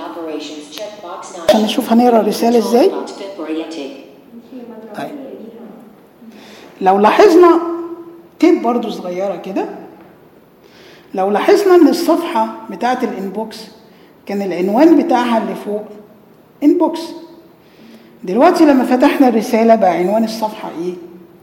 operations checkbox 9. عشان نشوف هنقرا الرسالة ازاي. Control Alt Fit Orientate. طيب لو لاحظنا تيب برضو صغيرة كده لو لاحظنا ان الصفحة بتاعت الانبوكس كان العنوان بتاعها اللي فوق انبوكس دلوقتي لما فتحنا الرسالة بقى عنوان الصفحة ايه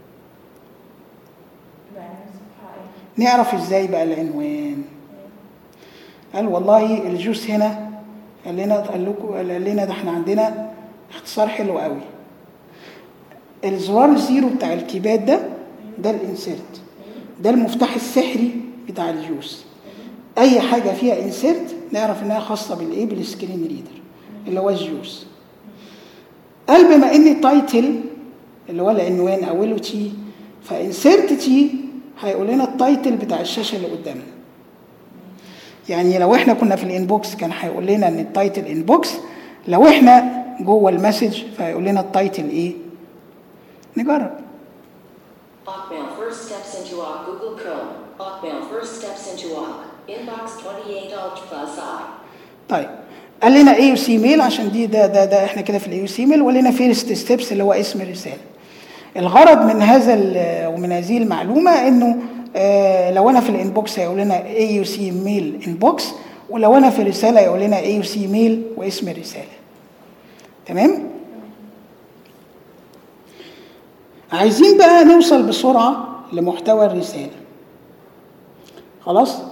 نعرف ازاي بقى العنوان قال والله الجوس هنا قال لنا قال لكم قال لنا ده احنا عندنا اختصار حلو قوي الزرار الزيرو بتاع الكيباد ده ده الانسيرت ده المفتاح السحري بتاع الجوس اي حاجه فيها انسيرت نعرف انها خاصه بالايه بالسكرين ريدر اللي هو الجوس قال بما ان التايتل اللي هو العنوان اوله تي فانسيرت تي هيقول لنا التايتل بتاع الشاشه اللي قدامنا يعني لو احنا كنا في الانبوكس كان هيقول لنا ان التايتل انبوكس لو احنا جوه المسج فهيقول لنا التايتل ايه نجرب Hotmail first steps into Awk Google Chrome. Hotmail first steps into Awk. Inbox 28 Alt plus I. طيب قال لنا اي سي ميل عشان دي ده ده ده احنا كده في الاي سي ميل وقال لنا فيرست ستيبس اللي هو اسم الرساله الغرض من هذا ال- ومن هذه المعلومه انه آه لو انا في الانبوكس هيقول لنا اي يو سي ميل انبوكس ولو انا في الرساله هيقول لنا اي يو سي ميل واسم الرساله تمام عايزين بقى نوصل بسرعه لمحتوى الرساله خلاص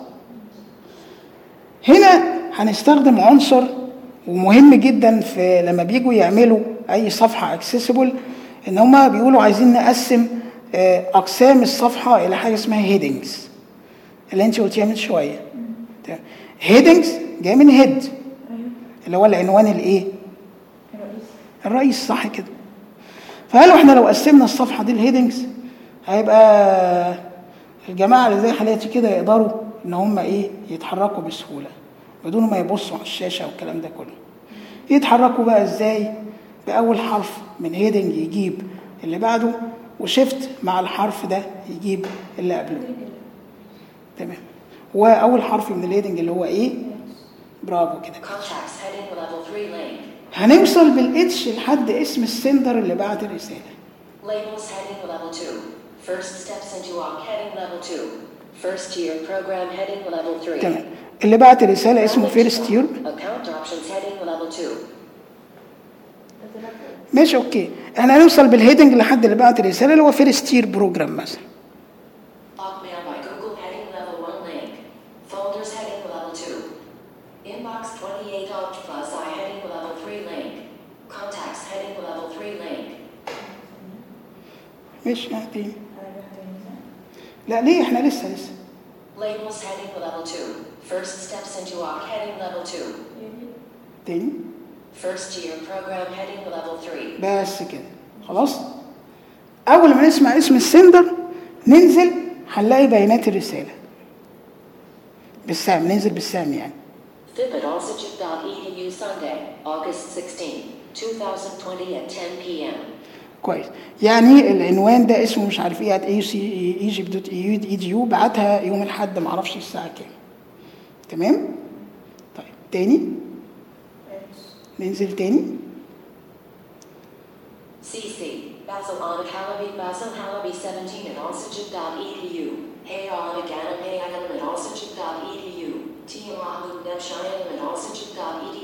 هنا هنستخدم عنصر ومهم جدا في لما بيجوا يعملوا اي صفحه اكسسبل ان هما بيقولوا عايزين نقسم آه، اقسام الصفحه الى حاجه اسمها هيدنجز اللي انت قلتيها من شويه هيدنجز جاي من هيد اللي هو العنوان الايه الرئيس صح كده فقالوا احنا لو قسمنا الصفحه دي الهيدنجز هيبقى الجماعه اللي زي حالاتي كده يقدروا ان هم ايه يتحركوا بسهوله بدون ما يبصوا على الشاشه والكلام ده كله يتحركوا بقى ازاي باول حرف من هيدنج يجيب اللي بعده وشيفت مع الحرف ده يجيب اللي قبله تمام واول حرف من الهيدنج اللي هو ايه برافو كده Contacts heading level 3 link. هنوصل بالاتش لحد اسم السندر اللي بعت الرساله Labels heading level 2. First steps into Awk heading level 2. First year program heading level 3. تمام اللي بعت الرساله اسمه فيرست يور Account options heading level 2. ماشي اوكي احنا هنوصل بالهيدنج لحد اللي بعت الرساله اللي هو فيرست يير بروجرام مثلا Hotmail by Google heading level 1 link. Folders heading level 2. Inbox 28 Alt plus I heading level 3 link. Contacts heading level 3 link. ماشي اه تاني لا ليه احنا لسه لسه Labels heading level 2. First steps into Awk heading level 2. تاني First year program heading level 3. بس كده خلاص اول ما نسمع اسم السندر ننزل هنلاقي بيانات الرساله بالسهم ننزل بالسهم يعني FIP at allsujit.edu Sunday, August 16, 2020 at 10 p.m. كويس يعني العنوان ده اسمه مش عارف ايه اي سي ايجيبت دوت اي دي يو بعتها يوم الاحد ما اعرفش الساعه كام تمام طيب تاني ننزل تاني CC, Basil Anna Halaby, Basil Halaby 17 at allsujit.edu. Hey on again, hey again at allsujit.edu. Tialahu Nebshayan at allsujit.edu.